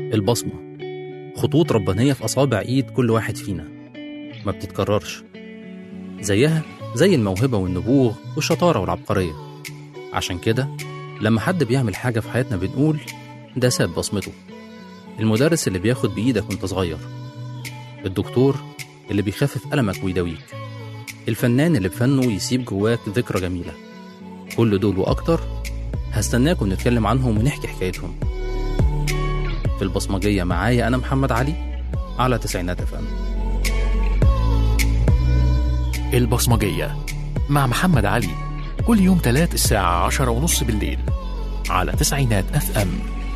البصمة خطوط ربانية في أصابع إيد كل واحد فينا ما بتتكررش زيها زي الموهبة والنبوغ والشطارة والعبقرية عشان كده لما حد بيعمل حاجة في حياتنا بنقول ده ساب بصمته المدرس اللي بياخد بإيدك وانت صغير الدكتور اللي بيخفف ألمك ويداويك الفنان اللي بفنه يسيب جواك ذكرى جميلة كل دول وأكتر هستناكم نتكلم عنهم ونحكي حكايتهم في البصمجية معايا أنا محمد علي على تسعينات أفهم البصمجية مع محمد علي كل يوم تلات الساعة عشرة ونص بالليل على تسعينات أف أم